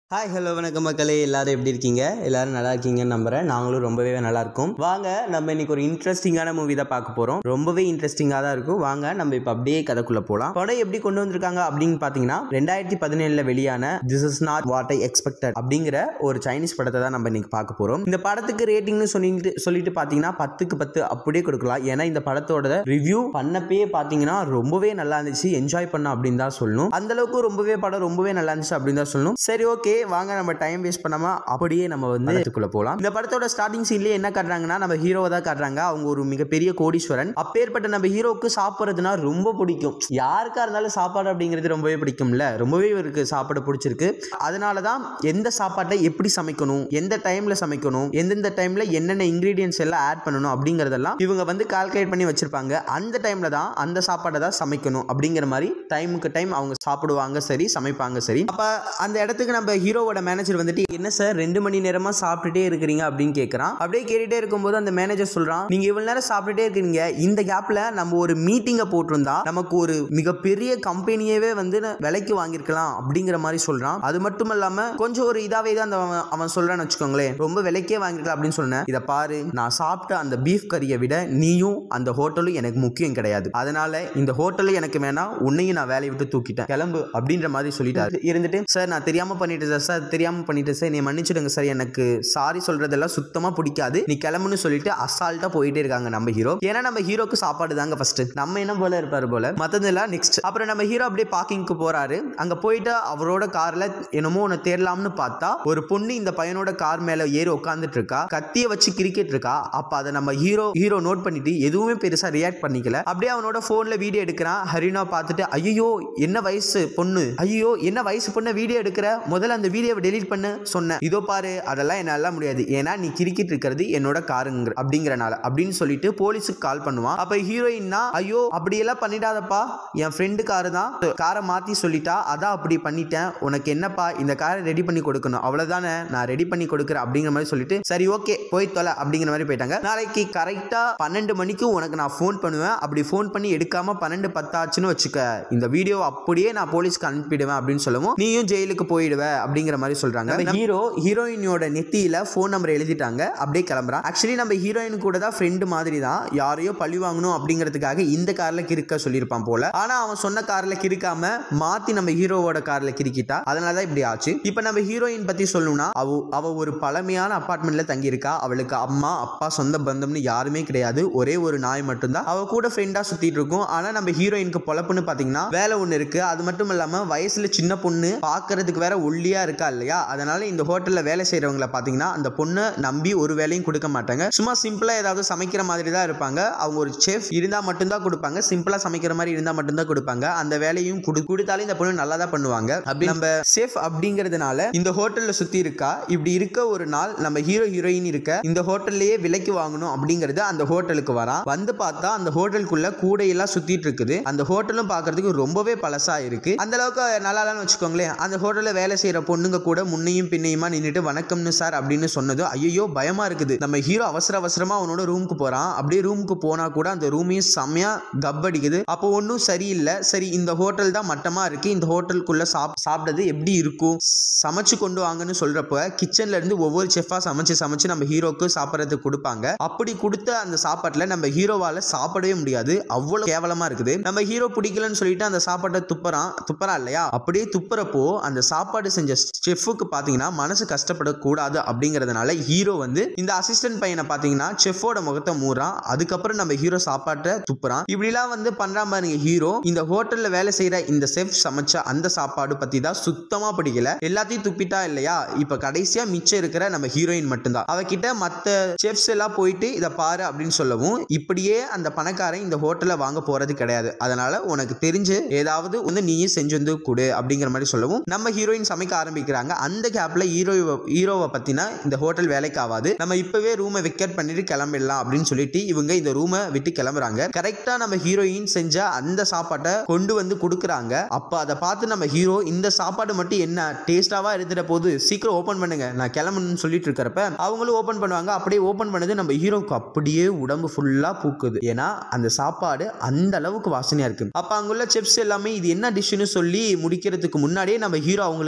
hi hello வணக்கம் மக்களே எல்லாரும் எப்படி இருக்கீங்க எல்லாரும் நல்லா இருக்கீங்கன்னு நம்புறேன் நாங்களும் ரொம்பவே நல்லா இருக்கோம் வாங்க நம்ம இன்னைக்கு ஒரு இன்ட்ரெஸ்டிங்கான மூவி தான் பார்க்க போறோம் ரொம்பவே இன்ட்ரெஸ்டிங்காக தான் இருக்கும் வாங்க நம்ம இப்போ அப்படியே கதைக்குள்ள போகலாம் படம் எப்படி கொண்டு வந்திருக்காங்க அப்படின்னு பார்த்தீங்கன்னா ரெண்டாயிரத்தி பதினேழுல வெளியான this is not what I expected அப்படிங்கிற ஒரு சைனீஸ் படத்தை தான் நம்ம இன்னைக்கு பார்க்க போறோம் இந்த படத்துக்கு ரேட்டிங்னு சொல்லிட்டு சொல்லிட்டு பார்த்தீங்கன்னா பத்துக்கு பத்து அப்படியே கொடுக்கலாம் ஏன்னா இந்த படத்தோட ரிவ்யூ பண்ணப்பே பார்த்தீங்கன்னா ரொம்பவே நல்லா இருந்துச்சு என்ஜாய் பண்ண அப்படின்னு தான் சொல்லணும் அந்த அளவுக்கு ரொம்பவே படம் ரொம்பவே நல்லா இருந்துச்சு அப்படின்னு தான் சொல்லணும் சரி ஓகே வாங்க நம்ம டைம் வேஸ்ட் பண்ணாம அப்படியே நம்ம வந்து இதுக்குள்ள போகலாம் இந்த படத்தோட ஸ்டார்டிங் சீன்லயே என்ன காட்டுறாங்கன்னா நம்ம ஹீரோவை தான் காட்டுறாங்க அவங்க ஒரு மிகப்பெரிய கோடீஸ்வரன் அப்பேற்பட்ட நம்ம ஹீரோவுக்கு சாப்பிட்றதுனா ரொம்ப பிடிக்கும் யாருக்கா இருந்தாலும் சாப்பாடு அப்படிங்கிறது ரொம்பவே பிடிக்கும்ல ரொம்பவே இவருக்கு சாப்பாடு பிடிச்சிருக்கு அதனால தான் எந்த சாப்பாட்டை எப்படி சமைக்கணும் எந்த டைம்ல சமைக்கணும் எந்தெந்த டைம்ல என்னென்ன இன்கிரீடியன்ஸ் எல்லாம் ஆட் பண்ணணும் அப்படிங்கறதெல்லாம் இவங்க வந்து கால்குலேட் பண்ணி வச்சிருப்பாங்க அந்த டைம்ல தான் அந்த சாப்பாடை தான் சமைக்கணும் அப்படிங்கிற மாதிரி டைமுக்கு டைம் அவங்க சாப்பிடுவாங்க சரி சமைப்பாங்க சரி அப்ப அந்த இடத்துக்கு நம்ம ஹீரோவோட மேனேஜர் வந்துட்டு என்ன சார் ரெண்டு மணி நேரமா சாப்பிட்டுட்டே இருக்கிறீங்க அப்படின்னு கேட்கறான் அப்படியே கேட்டுட்டே இருக்கும்போது அந்த மேனேஜர் சொல்றான் நீங்க இவ்வளவு நேரம் சாப்பிட்டுட்டே இருக்கீங்க இந்த கேப்ல நம்ம ஒரு மீட்டிங்கை போட்டிருந்தா நமக்கு ஒரு மிகப்பெரிய கம்பெனியவே வந்து விலைக்கு வாங்கியிருக்கலாம் அப்படிங்கிற மாதிரி சொல்றான் அது மட்டும் இல்லாம கொஞ்சம் ஒரு இதாவே தான் அந்த அவன் அவன் சொல்றான்னு வச்சுக்கோங்களேன் ரொம்ப விலைக்கே வாங்கிருக்கலாம் அப்படின்னு சொன்னேன் இதை பாரு நான் சாப்பிட்ட அந்த பீஃப் கறியை விட நீயும் அந்த ஹோட்டலும் எனக்கு முக்கியம் கிடையாது அதனால இந்த ஹோட்டலும் எனக்கு வேணாம் உன்னையும் நான் வேலையை விட்டு தூக்கிட்டேன் கிளம்பு அப்படின்ற மாதிரி சொல்லிட்டாரு இருந்துட்டு சார் நான் தெரியாம பண்ணிட்டேன் சார் சார் தெரியாம பண்ணிட்டேன் சார் நீ மன்னிச்சிடுங்க சார் எனக்கு சாரி சொல்றதெல்லாம் சுத்தமா பிடிக்காது நீ கிளம்புன்னு சொல்லிட்டு அசால்ட்டா போயிட்டே இருக்காங்க நம்ம ஹீரோ ஏன்னா நம்ம ஹீரோக்கு சாப்பாடு தாங்க ஃபர்ஸ்ட் நம்ம என்ன போல இருப்பாரு போல மத்ததெல்லாம் நெக்ஸ்ட் அப்புறம் நம்ம ஹீரோ அப்படியே பார்க்கிங்க்கு போறாரு அங்க போயிட்டு அவரோட கார்ல என்னமோ ஒன்று தேடலாம்னு பார்த்தா ஒரு பொண்ணு இந்த பையனோட கார் மேல ஏறி உட்காந்துட்டு இருக்கா கத்திய வச்சு கிரிக்கெட் இருக்கா அப்ப அதை நம்ம ஹீரோ ஹீரோ நோட் பண்ணிட்டு எதுவுமே பெருசா ரியாக்ட் பண்ணிக்கல அப்படியே அவனோட போன்ல வீடியோ எடுக்கிறான் ஹரினா பார்த்துட்டு ஐயோ என்ன வயசு பொண்ணு ஐயோ என்ன வயசு பொண்ணு வீடியோ எடுக்கிற முதல்ல அந்த வீடியோவை டெலீட் பண்ணு சொன்னேன் இதோ பாரு அதெல்லாம் என்னால முடியாது ஏன்னா நீ கிரிக்கெட் இருக்கிறது என்னோட காருங்க அப்படிங்கறனால அப்படின்னு சொல்லிட்டு போலீஸுக்கு கால் பண்ணுவான் அப்ப ஹீரோயின்னா ஐயோ அப்படியெல்லாம் பண்ணிடாதப்பா என் ஃப்ரெண்டு காரு தான் காரை மாத்தி சொல்லிட்டா அதான் அப்படி பண்ணிட்டேன் உனக்கு என்னப்பா இந்த காரை ரெடி பண்ணி கொடுக்கணும் அவ்வளவுதானே நான் ரெடி பண்ணி கொடுக்குறேன் அப்படிங்கிற மாதிரி சொல்லிட்டு சரி ஓகே போய் தொலை அப்படிங்கிற மாதிரி போயிட்டாங்க நாளைக்கு கரெக்டா பன்னெண்டு மணிக்கு உனக்கு நான் ஃபோன் பண்ணுவேன் அப்படி ஃபோன் பண்ணி எடுக்காம பன்னெண்டு பத்தாச்சுன்னு வச்சுக்க இந்த வீடியோ அப்படியே நான் போலீஸ்க்கு அனுப்பிடுவேன் அப்படின்னு சொல்லவும் நீயும் ஜெயிலுக்கு போயிடுவ அப்படிங்கிற மாதிரி சொல்றாங்க நம்ம ஹீரோ ஹீரோயினோட நெத்தியில ஃபோன் நம்பர் எழுதிட்டாங்க அப்படியே கிளம்புறான் ஆக்சுவலி நம்ம ஹீரோயின் கூட தான் ஃப்ரெண்டு மாதிரி தான் யாரையோ பழி வாங்கணும் அப்படிங்கிறதுக்காக இந்த கார்ல கிறுக்க சொல்லியிருப்பான் போல ஆனா அவன் சொன்ன கார்ல கிறுக்காம மாத்தி நம்ம ஹீரோவோட கார்ல கிறுக்கிட்டா அதனால தான் இப்படி ஆச்சு இப்போ நம்ம ஹீரோயின் பத்தி சொல்லணும்னா அவ அவ ஒரு பழமையான அபார்ட்மெண்ட்ல தங்கியிருக்கா அவளுக்கு அம்மா அப்பா சொந்த பந்தம்னு யாருமே கிடையாது ஒரே ஒரு நாய் மட்டும்தான் அவ கூட ஃப்ரெண்டா சுத்திட்டு இருக்கும் ஆனா நம்ம ஹீரோயினுக்கு பொழப்புன்னு பாத்தீங்கன்னா வேலை ஒண்ணு இருக்கு அது மட்டும் இல்லாம வயசுல சின்ன பொண்ணு பாக்குறதுக்கு வேற ஒல்லியா இருக்கா இல்லையா அதனால இந்த ஹோட்டல்ல வேலை செய்யறவங்கள பாத்தீங்கன்னா அந்த பொண்ணை நம்பி ஒரு வேலையும் கொடுக்க மாட்டாங்க சும்மா சிம்பிளா ஏதாவது சமைக்கிற மாதிரி தான் இருப்பாங்க அவங்க ஒரு செஃப் இருந்தா மட்டும்தான் கொடுப்பாங்க சிம்பிளா சமைக்கிற மாதிரி இருந்தா மட்டும்தான் கொடுப்பாங்க அந்த வேலையும் கொடு கொடுத்தாலும் இந்த பொண்ணு நல்லா தான் பண்ணுவாங்க அப்படி நம்ம செஃப் அப்படிங்கிறதுனால இந்த ஹோட்டல்ல சுத்தி இருக்கா இப்படி இருக்க ஒரு நாள் நம்ம ஹீரோ ஹீரோயின் இருக்க இந்த ஹோட்டல்லையே விலைக்கு வாங்கணும் அப்படிங்கிறது அந்த ஹோட்டலுக்கு வரான் வந்து பார்த்தா அந்த ஹோட்டலுக்குள்ள கூடையெல்லாம் சுத்திட்டு இருக்குது அந்த ஹோட்டலும் பார்க்கிறதுக்கு ரொம்பவே பழசா இருக்கு அந்த அளவுக்கு நல்லா இல்லைன்னு வச்சுக்கோங்களேன் அந்த ஹோட்டல்ல வேலை செய்யற பொண்ணுங்க கூட முன்னையும் பின்னையுமா நின்றுட்டு வணக்கம்னு சார் அப்படின்னு சொன்னது ஐயோ பயமா இருக்குது நம்ம ஹீரோ அவசர அவசரமா அவனோட ரூமுக்கு போறான் அப்படியே ரூமுக்கு போனா கூட அந்த ரூமையும் செம்மையா கப் அடிக்குது அப்போ ஒன்றும் சரியில்லை சரி இந்த ஹோட்டல் தான் மட்டமா இருக்கு இந்த ஹோட்டலுக்குள்ள சாப் சாப்பிட்டது எப்படி இருக்கும் சமைச்சு கொண்டு வாங்கன்னு சொல்றப்ப கிச்சன்ல இருந்து ஒவ்வொரு செஃபா சமைச்சு சமைச்சு நம்ம ஹீரோக்கு சாப்பிட்றதுக்கு கொடுப்பாங்க அப்படி கொடுத்த அந்த சாப்பாட்டுல நம்ம ஹீரோவால சாப்பிடவே முடியாது அவ்வளவு கேவலமா இருக்குது நம்ம ஹீரோ பிடிக்கலன்னு சொல்லிட்டு அந்த சாப்பாட்டை துப்புறான் துப்புறான் இல்லையா அப்படியே துப்புறப்போ அந்த சாப்பாடு செஞ்ச செஃப்புக்கு பாத்தீங்கன்னா மனசு கஷ்டப்படக்கூடாது அப்படிங்கறதுனால ஹீரோ வந்து இந்த அசிஸ்டன்ட் பையனை பாத்தீங்கன்னா செஃப்போட முகத்தை மூறான் அதுக்கப்புறம் நம்ம ஹீரோ சாப்பாட்டை துப்புறான் இப்படிலாம் வந்து பண்றான் பாருங்க ஹீரோ இந்த ஹோட்டல்ல வேலை செய்யற இந்த செஃப் சமைச்ச அந்த சாப்பாடு பத்தி தான் சுத்தமா பிடிக்கல எல்லாத்தையும் துப்பிட்டா இல்லையா இப்ப கடைசியா மிச்சம் இருக்கிற நம்ம ஹீரோயின் மட்டும்தான் அவகிட்ட மத்த செஃப்ஸ் எல்லாம் போயிட்டு இதை பாரு அப்படின்னு சொல்லவும் இப்படியே அந்த பணக்காரன் இந்த ஹோட்டல்ல வாங்க போறது கிடையாது அதனால உனக்கு தெரிஞ்சு ஏதாவது வந்து நீயும் செஞ்சு வந்து கொடு அப்படிங்கிற மாதிரி சொல்லவும் நம்ம ஹீரோயின் சமைக்க ஆரம்பிக்கிறாங்க அந்த கேப்ல ஹீரோ ஹீரோவை பத்தினா இந்த ஹோட்டல் வேலைக்கு ஆகாது நம்ம இப்பவே ரூமை வெக்கேட் பண்ணிட்டு கிளம்பிடலாம் அப்படின்னு சொல்லிட்டு இவங்க இந்த ரூமை விட்டு கிளம்புறாங்க கரெக்டா நம்ம ஹீரோயின் செஞ்ச அந்த சாப்பாட்டை கொண்டு வந்து கொடுக்குறாங்க அப்ப அதை பார்த்து நம்ம ஹீரோ இந்த சாப்பாடு மட்டும் என்ன டேஸ்டாவா இருந்துட்ட போது சீக்கிரம் ஓபன் பண்ணுங்க நான் கிளம்பணும்னு சொல்லிட்டு இருக்கிறப்ப அவங்களும் ஓபன் பண்ணுவாங்க அப்படியே ஓபன் பண்ணது நம்ம ஹீரோக்கு அப்படியே உடம்பு ஃபுல்லா பூக்குது ஏன்னா அந்த சாப்பாடு அந்த அளவுக்கு வாசனையா இருக்கு அப்ப அங்குள்ள செப்ஸ் எல்லாமே இது என்ன டிஷ்னு சொல்லி முடிக்கிறதுக்கு முன்னாடியே நம்ம ஹீரோ அவங்களுக்கு முன்னாடியே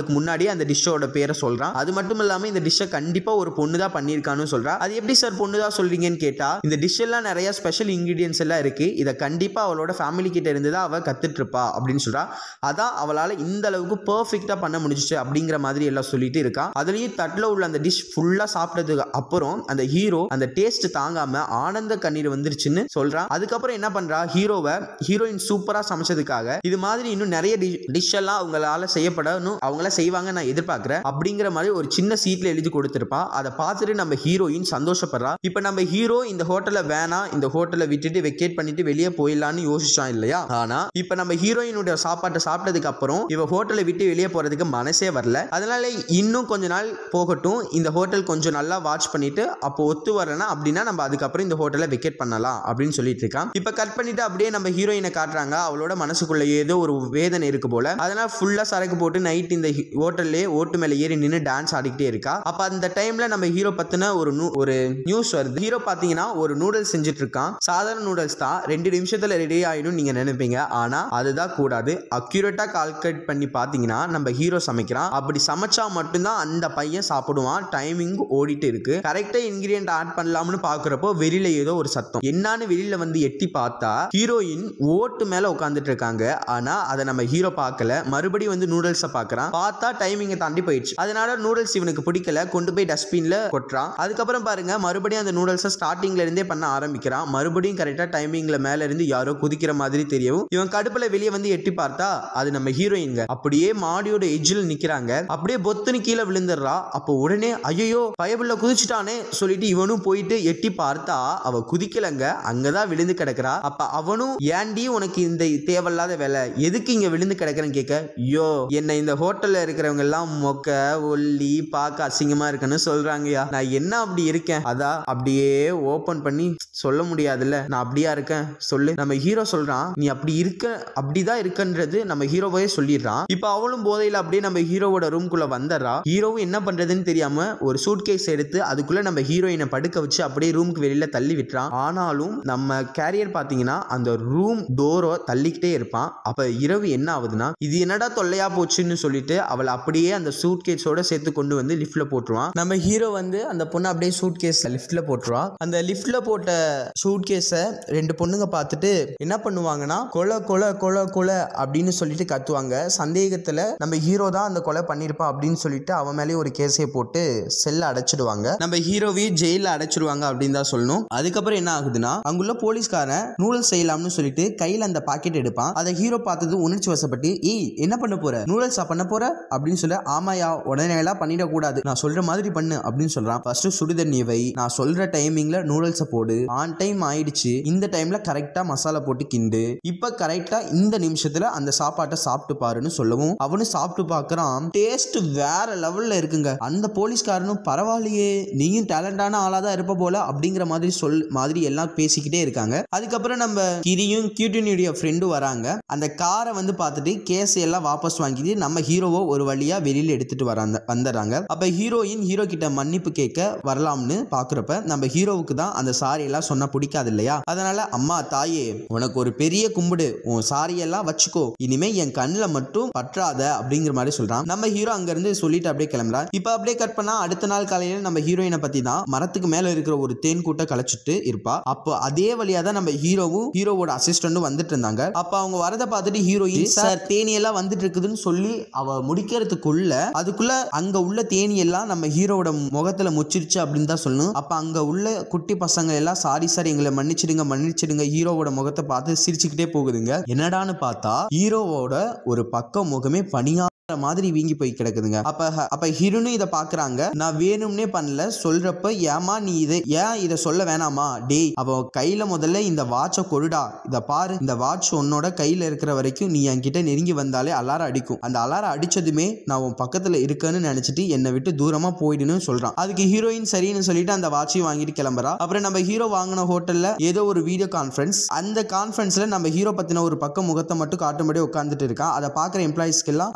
அந்த டிஷ்ஷோட பேரை சொல்றான் அது மட்டும் இல்லாம இந்த டிஷ்ஷை கண்டிப்பா ஒரு பொண்ணு தான் பண்ணியிருக்கான்னு சொல்றா அது எப்படி சார் பொண்ணு தான் சொல்றீங்கன்னு கேட்டா இந்த டிஷ் எல்லாம் நிறைய ஸ்பெஷல் இன்கிரீடியன்ஸ் எல்லாம் இருக்கு இதை கண்டிப்பா அவளோட ஃபேமிலி கிட்ட இருந்து தான் அவ கத்துட்டு இருப்பா அப்படின்னு சொல்றா அதான் அவளால இந்த அளவுக்கு பெர்ஃபெக்ட்டா பண்ண முடிஞ்சிச்சு அப்படிங்கிற மாதிரி எல்லாம் சொல்லிட்டு இருக்கா அதுலயும் தட்டுல உள்ள அந்த டிஷ் ஃபுல்லா சாப்பிட்டதுக்கு அப்புறம் அந்த ஹீரோ அந்த டேஸ்ட் தாங்காம ஆனந்த கண்ணீர் வந்துருச்சுன்னு சொல்றான் அதுக்கப்புறம் என்ன பண்றா ஹீரோவை ஹீரோயின் சூப்பரா சமைச்சதுக்காக இது மாதிரி இன்னும் நிறைய டிஷ் எல்லாம் அவங்களால செய்யப்படணும் அவங்கள செய்வாங்க நான் எதிர்பார்க்கிறேன் அப்படிங்கிற மாதிரி ஒரு சின்ன சீட்ல எழுதி கொடுத்திருப்பா அதை பார்த்துட்டு நம்ம ஹீரோயின் சந்தோஷப்படுறா இப்போ நம்ம ஹீரோ இந்த ஹோட்டலை வேணாம் இந்த ஹோட்டலை விட்டுட்டு வெக்கேட் பண்ணிட்டு வெளியே போயிடலான்னு யோசிச்சான் இல்லையா ஆனா இப்போ நம்ம ஹீரோயினுடைய சாப்பாட்டை சாப்பிட்டதுக்கு அப்புறம் இவ ஹோட்டலை விட்டு வெளியே போறதுக்கு மனசே வரல அதனால இன்னும் கொஞ்ச நாள் போகட்டும் இந்த ஹோட்டல் கொஞ்சம் நல்லா வாட்ச் பண்ணிட்டு அப்போ ஒத்து வரலனா அப்படின்னா நம்ம அதுக்கப்புறம் இந்த ஹோட்டலை வெக்கேட் பண்ணலாம் அப்படின்னு சொல்லிட்டு இருக்கான் இப்போ கட் பண்ணிட்டு அப்படியே நம்ம ஹீரோயினை காட்டுறாங்க அவளோட மனசுக்குள்ள ஏதோ ஒரு வேதனை இருக்கு போல அதனால ஃபுல்லா சரக்கு போட்டு நைட் இந்த ஹோட்டல்லே ஓட்டு மேல ஏறி நின்று டான்ஸ் ஆடிக்கிட்டே இருக்கா அப்ப அந்த டைம்ல நம்ம ஹீரோ பத்தின ஒரு நூ- ஒரு நியூஸ் வருது ஹீரோ பாத்தீங்கன்னா ஒரு நூடுல்ஸ் செஞ்சுட்டு இருக்கான் சாதாரண நூடுல்ஸ் தான் ரெண்டு நிமிஷத்துல ரெடி ஆயிடும் நீங்க நினைப்பீங்க ஆனா அதுதான் கூடாது அக்யூரேட்டா கால்குலேட் பண்ணி பாத்தீங்கன்னா நம்ம ஹீரோ சமைக்கிறான் அப்படி சமைச்சா மட்டும்தான் அந்த பையன் சாப்பிடுவான் டைமிங் ஓடிட்டு இருக்கு கரெக்டா இன்கிரியன்ட் ஆட் பண்ணலாம்னு பாக்குறப்போ வெளியில ஏதோ ஒரு சத்தம் என்னன்னு வெளியில வந்து எட்டி பார்த்தா ஹீரோயின் ஓட்டு மேல உட்காந்துட்டு இருக்காங்க ஆனா அதை நம்ம ஹீரோ பார்க்கல மறுபடியும் வந்து நூடுல்ஸை பார்க்கறான் பார்த்தா டைமிங்கை தாண்டி போயிடுச்சு அதனால நூடுல்ஸ் இவனுக்கு பிடிக்கல கொண்டு போய் டஸ்ட்பின்ல கொட்டுறான் அதுக்கப்புறம் பாருங்க மறுபடியும் அந்த நூடுல்ஸை ஸ்டார்டிங்ல இருந்தே பண்ண ஆரம்பிக்கிறான் மறுபடியும் கரெக்டா டைமிங்ல மேல இருந்து யாரோ குதிக்கிற மாதிரி தெரியும் இவன் கடுப்புல வெளியே வந்து எட்டி பார்த்தா அது நம்ம ஹீரோயின்ங்க அப்படியே மாடியோட எஜ்ஜில் நிக்கிறாங்க அப்படியே பொத்துன்னு கீழே விழுந்துடுறா அப்போ உடனே ஐயோ பயபுள்ள குதிச்சுட்டானே சொல்லிட்டு இவனும் போயிட்டு எட்டி பார்த்தா அவ குதிக்கலங்க அங்கதான் விழுந்து கிடக்குறா அப்ப அவனும் ஏன்டி உனக்கு இந்த தேவையில்லாத வேலை எதுக்கு இங்க விழுந்து கிடக்குறேன்னு கேட்க ஐயோ என்ன இந்த ஹோட்டல்ல இருக்கிறவங்க எல்லாம் மொக்க ஒல்லி பார்க்க அசிங்கமா இருக்குன்னு சொல்றாங்கயா நான் என்ன அப்படி இருக்கேன் அதான் அப்படியே ஓபன் பண்ணி சொல்ல முடியாதுல்ல நான் அப்படியா இருக்கேன் சொல்லு நம்ம ஹீரோ சொல்றான் நீ அப்படி இருக்க அப்படிதான் இருக்கன்றது நம்ம ஹீரோவே சொல்லிடுறான் இப்போ அவளும் போதையில அப்படியே நம்ம ஹீரோவோட ரூம்குள்ள வந்துடுறா ஹீரோவும் என்ன பண்றதுன்னு தெரியாம ஒரு சூட் கேஸ் எடுத்து அதுக்குள்ள நம்ம ஹீரோயினை படுக்க வச்சு அப்படியே ரூமுக்கு வெளியில தள்ளி விட்டுறான் ஆனாலும் நம்ம கேரியர் பாத்தீங்கன்னா அந்த ரூம் டோரோ தள்ளிக்கிட்டே இருப்பான் அப்ப இரவு என்ன ஆகுதுன்னா இது என்னடா தொல்லையா போச்சுன்னு சொல்லிட்டு அவளை அப்படியே அந்த சூட் கேஸோட சேர்த்து கொண்டு வந்து லிஃப்ட்ல போட்டுருவான் நம்ம ஹீரோ வந்து அந்த பொண்ணை அப்படியே சூட் கேஸ் லிஃப்ட்ல போட்டுருவா அந்த லிஃப்ட்ல போட்ட சூட் கேஸை ரெண்டு பொண்ணுங்க பார்த்துட்டு என்ன பண்ணுவாங்கன்னா கொலை கொலை கொலை கொலை அப்படின்னு சொல்லிட்டு கத்துவாங்க சந்தேகத்துல நம்ம ஹீரோ தான் அந்த கொலை பண்ணிருப்பா அப்படின்னு சொல்லிட்டு அவன் மேலேயே ஒரு கேஸை போட்டு செல்ல அடைச்சிடுவாங்க நம்ம ஹீரோவையும் ஜெயில அடைச்சிடுவாங்க அப்படின்னு தான் சொல்லணும் அதுக்கப்புறம் என்ன ஆகுதுன்னா அங்குள்ள போலீஸ்காரன் நூடுல்ஸ் செய்யலாம்னு சொல்லிட்டு கையில அந்த பாக்கெட் எடுப்பான் அதை ஹீரோ பார்த்தது உணர்ச்சி வசப்பட்டு ஏய் என்ன பண்ண போற நூடுல்ஸா பண்ண போற அப்படின்னு சொல்ல ஆமாயா உடனே எல்லாம் பண்ணிடக்கூடாது நான் சொல்ற மாதிரி பண்ணு அப்படின்னு சொல்றான் ஃபர்ஸ்ட் சுடுதண்ணி வை நான் சொல்ற டைமிங்ல நூடுல்ஸை போடு ஆன் டைம் ஆயிடுச்சு இந்த டைம்ல கரெக்டா மசாலா போட்டு கிண்டு இப்ப கரெக்டா இந்த நிமிஷத்துல அந்த சாப்பாட்டை சாப்பிட்டு பாருன்னு சொல்லவும் அவனும் சாப்பிட்டு பார்க்கறான் டேஸ்ட் வேற லெவல்ல இருக்குங்க அந்த போலீஸ்காரனும் பரவாயில்லையே நீயும் டேலண்டான ஆளா தான் இருப்ப போல அப்படிங்கிற மாதிரி சொல் மாதிரி எல்லாம் பேசிக்கிட்டே இருக்காங்க அதுக்கப்புறம் நம்ம கிரியும் கியூட்டினுடைய ஃப்ரெண்டும் வராங்க அந்த காரை வந்து பார்த்துட்டு கேஸ் எல்லாம் வாபஸ் வாங்கிட்டு நம்ம ஹீரோவை ஒரு வழியா வெளியில எடுத்துட்டு வராங்க வந்துடுறாங்க அப்ப ஹீரோயின் ஹீரோ கிட்ட மன்னிப்பு கேட்க வரலாம்னு பாக்குறப்ப நம்ம ஹீரோவுக்கு தான் அந்த சாரி எல்லாம் சொன்னா பிடிக்காது இல்லையா அதனால அம்மா தாயே உனக்கு ஒரு பெரிய கும்பிடு உன் சாரி எல்லாம் வச்சுக்கோ இனிமே என் கண்ணில் மட்டும் பற்றாத அப்படிங்கிற மாதிரி சொல்றான் நம்ம ஹீரோ அங்க இருந்து சொல்லிட்டு அப்படியே கிளம்புறான் இப்ப அப்படியே கட் பண்ணா அடுத்த நாள் காலையில நம்ம ஹீரோயினை பத்தி தான் மரத்துக்கு மேல இருக்கிற ஒரு தேன் கூட்டை கலைச்சிட்டு இருப்பா அப்போ அதே வழியா தான் நம்ம ஹீரோவும் ஹீரோவோட அசிஸ்டன்டும் வந்துட்டு இருந்தாங்க அப்ப அவங்க வரதை பார்த்துட்டு ஹீரோயின் சார் தேனி எல்லாம் வந்துட்டு இருக்குதுன்னு சொல்லி அவ முடிக்கிறதுக்குள்ள அதுக்குள்ள அங்க உள்ள தேனி எல்லாம் நம்ம ஹீரோவோட முகத்துல முச்சிருச்சு அப்படின்னு தான் சொல்லணும் அப்ப அங்க உள்ள குட்டி பசங்க எல்லாம் சாரி சார் எங்களை மன்னிச்சிடுங்க மன்னிச்சிடுங்க ஹீரோவோட முகத்தை பார்த்து சிரிச்சுக்கிட்டே போகுதுங்க என்னடான்னு பார்த்தா ஹீரோவோட ஒரு பக்க முகமே பனியா மாதிரி வீங்கி போய் கிடக்குதுங்க அப்ப அப்ப ஹீரோனும் இதை பாக்குறாங்க நான் வேணும்னே பண்ணல சொல்றப்ப ஏமா நீ இதை ஏன் இதை சொல்ல வேணாமா டேய் அவ கையில முதல்ல இந்த வாட்சை கொடுடா இத பாரு இந்த வாட்ச் உன்னோட கையில இருக்கிற வரைக்கும் நீ என்கிட்ட நெருங்கி வந்தாலே அலாரம் அடிக்கும் அந்த அலாரம் அடிச்சதுமே நான் உன் பக்கத்துல இருக்கேன்னு நினைச்சிட்டு என்னை விட்டு தூரமா போயிடுன்னு சொல்றான் அதுக்கு ஹீரோயின் சரின்னு சொல்லிட்டு அந்த வாட்சையும் வாங்கிட்டு கிளம்புறா அப்புறம் நம்ம ஹீரோ வாங்கின ஹோட்டல்ல ஏதோ ஒரு வீடியோ கான்ஃபரன்ஸ் அந்த கான்ஃபரன்ஸ்ல நம்ம ஹீரோ பத்தின ஒரு பக்க முகத்தை மட்டும் காட்டும்படி உட்காந்துட்டு இருக்கான் அதை பாக்குற எம்ப்ளாயிஸ்க்கு எல்லாம் அங்குள்ள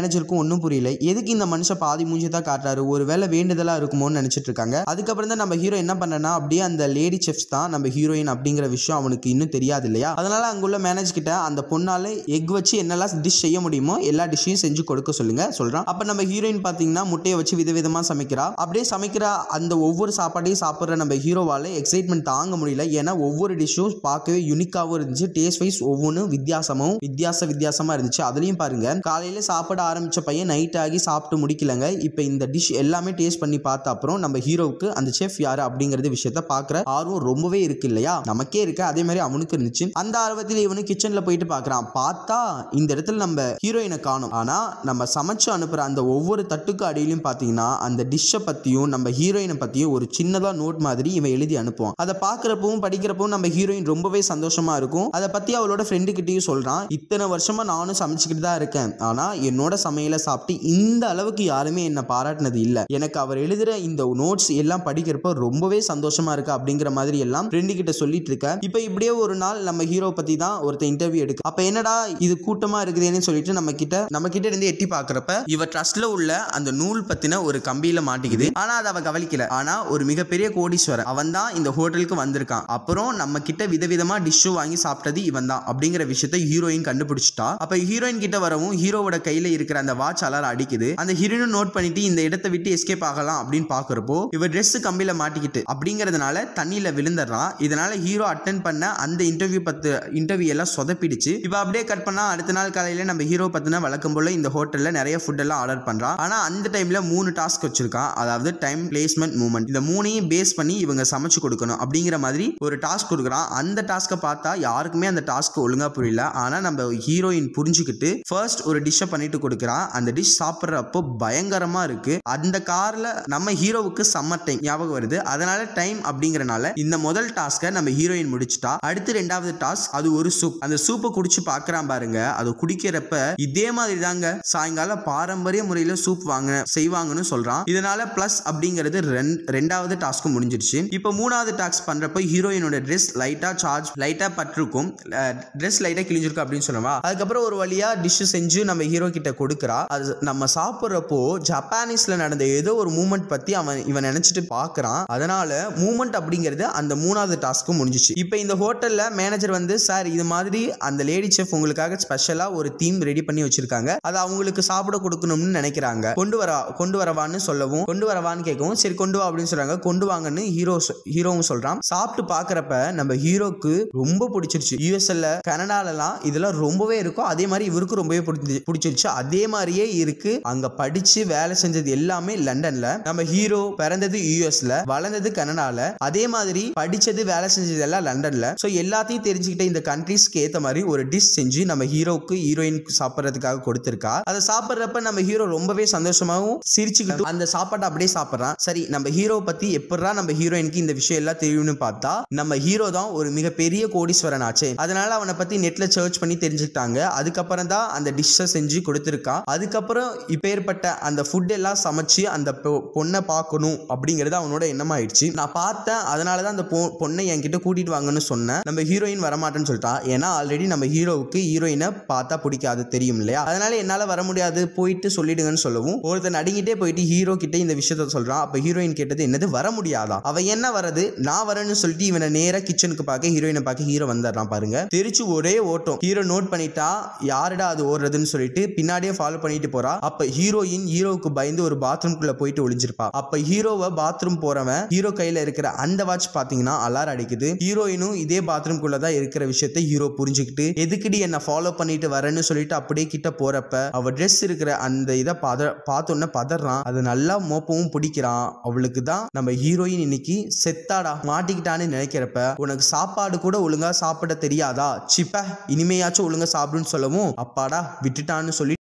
மேனேஜருக்கும் ஒன்றும் புரியல எதுக்கு இந்த மனுஷன் பாதி மூஞ்சி தான் காட்டுறாரு ஒரு வேலை வேண்டுதலா இருக்குமோன்னு நினைச்சிட்டு இருக்காங்க அதுக்கப்புறம் தான் நம்ம ஹீரோ என்ன பண்ணனா அப்படியே அந்த லேடி செஃப்ஸ் தான் நம்ம ஹீரோயின் அப்படிங்கிற விஷயம் அவனுக்கு இன்னும் தெரியாது இல்லையா அதனால அங்குள்ள மேனேஜ் கிட்ட அந்த பொண்ணால எக் வச்சு என்னெல்லாம் டிஷ் செய்ய முடியுமோ எல்லா டிஷ்ஷையும் செஞ்சு கொடுக்க சொல்லுங்க சொல்றான் அப்ப நம்ம ஹீரோயின் பாத்தீங்கன்னா முட்டையை வச்சு விதவிதமா சமைக்கிறா அப்படியே சமைக்கிற அந்த ஒவ்வொரு சாப்பாட்டையும் சாப்பிட்ற நம்ம ஹீரோவால எக்ஸைட்மெண்ட் தாங்க முடியல ஏன்னா ஒவ்வொரு டிஷ்ஷும் பார்க்கவே யூனிக்காகவும் இருந்துச்சு டேஸ்ட் வைஸ் ஒவ்வொன்றும் வித்தியாசமும் வித்தியாச வித்தியாசமா இருந்துச்சு அதுலயும் பாருங்க காலையில சாப்பிட ஆரம்பிச்ச பையன் நைட் ஆகி சாப்பிட்டு முடிக்கலங்க இப்போ இந்த டிஷ் எல்லாமே டேஸ்ட் பண்ணி பார்த்த அப்புறம் நம்ம ஹீரோவுக்கு அந்த செஃப் யாரு அப்படிங்கறது விஷயத்த பார்க்குற ஆர்வம் ரொம்பவே இருக்கு இல்லையா நமக்கே இருக்கு அதே மாதிரி அவனுக்கு இருந்துச்சு அந்த ஆர்வத்தில் இவனு கிச்சன்ல போயிட்டு பார்க்கறான் பார்த்தா இந்த இடத்துல நம்ம ஹீரோயினை காணும் ஆனா நம்ம சமைச்சு அனுப்புற அந்த ஒவ்வொரு தட்டுக்கு அடியிலையும் பார்த்தீங்கன்னா அந்த டிஷ்ஷை பத்தியும் நம்ம ஹீரோயினை பத்தியும் ஒரு சின்னதா நோட் மாதிரி இவன் எழுதி அனுப்புவான் அதை பார்க்குறப்பவும் படிக்கிறப்பவும் நம்ம ஹீரோயின் ரொம்பவே சந்தோஷமா இருக்கும் அதை பத்தி அவளோட ஃப்ரெண்டு கிட்டயும் சொல்றான் இத்தனை வருஷமா நானும் சமைச்சுக்கிட்டு தான் இருக்கேன் ஆனா என்னோட சமையலை சாப்பிட்டு இந்த அளவுக்கு யாருமே என்னை பாராட்டினது இல்லை எனக்கு அவர் எழுதுற இந்த நோட்ஸ் எல்லாம் படிக்கிறப்ப ரொம்பவே சந்தோஷமா இருக்கு அப்படிங்கிற மாதிரி எல்லாம் ஃப்ரெண்டு கிட்ட சொல்லிட்டு இருக்க இப்போ இப்படியே ஒரு நாள் நம்ம ஹீரோ பத்தி தான் ஒருத்தர் இன்டர்வியூ எடுக்க அப்ப என்னடா இது கூட்டமா இருக்குதேன்னு சொல்லிட்டு நம்ம கிட்ட நம்ம கிட்ட இருந்து எட்டி பாக்குறப்ப இவ ட்ரஸ்ட்ல உள்ள அந்த நூல் பத்தின ஒரு கம்பியில மாட்டிக்குது ஆனா அதை அவ கவனிக்கல ஆனா ஒரு மிகப்பெரிய கோடீஸ்வரன் அவன் தான் இந்த ஹோட்டலுக்கு வந்திருக்கான் அப்புறம் நம்ம கிட்ட விதவிதமா டிஷ்ஷும் வாங்கி சாப்பிட்டது இவன் தான் அப்படிங்கிற விஷயத்தை ஹீரோயின் கண்டுபிடிச்சிட்டா அப்ப ஹீரோயின் கிட்ட வரவும் ஹீரோவோட கையில இருக்கிற அந்த வாட்ச் அலாரம் அடிக்குது அந்த ஹீரோயினும் நோட் பண்ணிட்டு இந்த இடத்தை விட்டு எஸ்கேப் ஆகலாம் அப்படின்னு பாக்குறப்போ இவ Dress கம்பியில மாட்டிக்கிட்டு அப்படிங்கறதுனால தண்ணியில விழுந்துடுறான் இதனால ஹீரோ அட்டன் பண்ண அந்த இன்டர்வியூ பத்து இன்டர்வியூ எல்லாம் சொதப்பிடுச்சு இப்ப அப்படியே கட் பண்ணா அடுத்த நாள் காலையில நம்ம ஹீரோ பத்தின வழக்கம் போல இந்த ஹோட்டல்ல நிறைய ஃபுட் எல்லாம் ஆர்டர் பண்றான் ஆனா அந்த டைம்ல மூணு டாஸ்க் வச்சிருக்கான் அதாவது டைம் பிளேஸ்மெண்ட் மூமெண்ட் இந்த மூணையும் பேஸ் பண்ணி இவங்க சமைச்சு கொடுக்கணும் அப்படிங்கிற மாதிரி ஒரு டாஸ்க் கொடுக்குறான் அந்த டாஸ்க்கை பார்த்தா யாருக்குமே அந்த டாஸ்க் ஒழுங்கா புரியல ஆனா நம்ம ஹீரோயின் புரிஞ்சுக்கிட்டு ஃபர்ஸ்ட் ஒரு டிஷ்ஷை பண்ணிட்டு கொடுக்குறான் அந்த டிஷ் சாப்பிட்றப்போ பயங்கரமா இருக்கு அந்த கார்ல நம்ம ஹீரோவுக்கு சம்மர் டைம் ஞாபகம் வருது அதனால டைம் அப்படிங்கறனால இந்த முதல் டாஸ்க்கை நம்ம ஹீரோயின் முடிச்சிட்டா அடுத்து ரெண்டாவது டாஸ்க் அது ஒரு சூப் அந்த சூப்பை குடிச்சு பார்க்கறான் பாருங்க அது குடிக்கிறப்ப இதே மாதிரி தாங்க சாயங்காலம் பாரம்பரிய முறையில சூப் வாங்க செய்வாங்கன்னு சொல்றான் இதனால பிளஸ் அப்படிங்கிறது ரெண்- ரெண்டாவது டாஸ்க்கும் முடிஞ்சிருச்சு இப்போ மூணாவது டாஸ்க் பண்றப்ப ஹீரோயினோட ட்ரெஸ் லைட்டா சார்ஜ் லைட்டா பட்டிருக்கும் ட்ரெஸ் லைட்டா கிழிஞ்சிருக்கும் அப்படின்னு சொல்லுவா அதுக்கப்புறம் ஒரு வழியா டிஷ் செஞ்சு நம்ம ஹீரோ கிட்ட கொடுக்குறா அது நம்ம சாப்பிட்றப்போ ஜப்பானீஸ்ல நடந்த ஏதோ ஒரு மூமெண்ட் பத்தி அவன் இவன் நினைச்சிட்டு பார்க்கறான் அதனால மூமெண்ட் அப்படிங்கிறது அந்த மூணாவது டாஸ்க்கும் முடிஞ்சிச்சு இப்போ இந்த ஹோட்டல்ல மேனேஜர் வந்து சார் இது மாதிரி அந்த லேடி செஃப் உங்களுக்காக ஸ்பெஷலா ஒரு தீம் ரெடி பண்ணி வச்சிருக்காங்க அதை அவங்களுக்கு சாப்பிட கொடுக்கணும்னு நினைக்கிறாங்க கொண்டு வர கொண்டு வரவான்னு சொல்லவும் கொண்டு வரவான்னு கேட்கவும் சரி கொண்டு வா அப்படின்னு சொல்றாங்க கொண்டு வாங்கன்னு ஹீரோ ஹீரோவும் சொல்றான் சாப்பிட்டு பார்க்கறப்ப நம்ம ஹீரோக்கு ரொம்ப பிடிச்சிருச்சு யூஎஸ்எல்ல கனடாலலாம் இதெல்லாம் ரொம்பவே இருக்கும் அதே மாதிரி இவருக்கும் ரொம்பவே பிடிச்சி பிடிச்சிருச்சு அதே மாதிரியே இருக்கு அங்க படிச்சு வேலை செஞ்சது எல்லாமே லண்டன்ல நம்ம ஹீரோ பிறந்தது யூஎஸ்ல வளர்ந்தது கனடால அதே மாதிரி படிச்சது வேலை செஞ்சது எல்லாம் லண்டன்ல ஸோ எல்லாத்தையும் தெரிஞ்சுக்கிட்ட இந்த கண்ட்ரீஸ்க்கு ஏத்த மாதிரி ஒரு டிஷ் செஞ்சு நம்ம ஹீரோக்கு ஹீரோயினுக்கு சாப்பிட்றதுக்காக கொடுத்துருக்கா அதை சாப்பிட்றப்ப நம்ம ஹீரோ ரொம்பவே சந்தோஷமாவும் சிரிச்சுக்கிட்டு அந்த சாப்பாட்டை அப்படியே சாப்பிட்றான் சரி நம்ம ஹீரோ பத்தி எப்படா நம்ம ஹீரோயினுக்கு இந்த விஷயம் எல்லாம் தெரியும்னு பார்த்தா நம்ம ஹீரோ தான் ஒரு மிகப்பெரிய கோடீஸ்வரன் ஆச்சே அதனால அவனை பத்தி நெட்ல சர்ச் பண்ணி தெரிஞ்சுக்கிட்டாங்க அதுக்கப்புறம் தான் அந்த டிஷ்ஷை செஞ்சு கொடுத்துருக்கான் அதுக்கப்புறம் இப்பேற்பட்ட அந்த ஃபுட் எல்லாம் சமைச்சு அந்த பொ- பொண்ணை பார்க்கணும் அப்படிங்கிறது அவனோட எண்ணமாயிடுச்சு நான் பார்த்தேன் அதனால தான் அந்த பொ- பொண்ணை என்கிட்ட கூட்டிட்டு வாங்கன்னு சொன்னேன் நம்ம ஹீரோயின் வரமாட்டேன்னு சொல்லிட்டான் ஏன்னா ஆல்ரெடி நம்ம ஹீரோவுக்கு ஹீரோயினை பார்த்தா பிடிக்காது தெரியும் இல்லையா அதனால என்னால வர முடியாது போயிட்டு சொல்லிடுங்கன்னு சொல்லவும் ஒருத்தன் நடுங்கிட்டே போயிட்டு ஹீரோ கிட்ட இந்த விஷயத்த சொல்றான் அப்ப ஹீரோயின் கேட்டது என்னது வர முடியாதா அவ என்ன வரது நான் வரேன்னு சொல்லிட்டு இவனை நேரா கிச்சனுக்கு பார்க்க ஹீரோயினை பார்க்க ஹீரோ வந்துடுறான் பாருங்க தெரிச்சு ஒரே ஓட்டம் ஹீரோ நோட் பண்ணிட்டா யாருடா அது ஓடுறதுன்னு சொல்லிட்டு பின்னாடியே ஃபாலோ பண்ணிட்டு போறா அப்ப ஹீரோயின் ஹீரோவுக்கு பயந்து ஒரு பாத்ரூம்குள்ள போயிட்டு ஒளிஞ்சிருப்பா அப்ப ஹீரோவை பாத்ரூம் போறவன் ஹீரோ கையில இருக்கிற அந்த வாட்ச் பாத்தீங்கன்னா அலாரம் அடிக்குது ஹீரோயினும் இதே பாத்ரூம்குள்ள தான் இருக்கிற விஷயத்தை ஹீரோ புரிஞ்சுக்கிட்டு எதுக்குடி என்ன ஃபாலோ பண்ணிட்டு வரேன்னு சொல்லிட்டு அப்படியே கிட்ட போறப்ப அவ ட்ரெஸ் இருக்கிற அந்த இதை பத பார்த்தோன்னே பதறான் அது நல்லா மோப்பவும் பிடிக்கிறான் அவளுக்கு தான் நம்ம ஹீரோயின் இன்னைக்கு செத்தாடா மாட்டிக்கிட்டான்னு நினைக்கிறப்ப உனக்கு சாப்பாடு கூட ஒழுங்கா சாப்பிட தெரியாதா சிப்ப இனிமையாச்சும் ஒழுங்கா சாப்பிடுன்னு சொல்லவும் அப்பாடா விட்டுட்டான்னு சொல்லி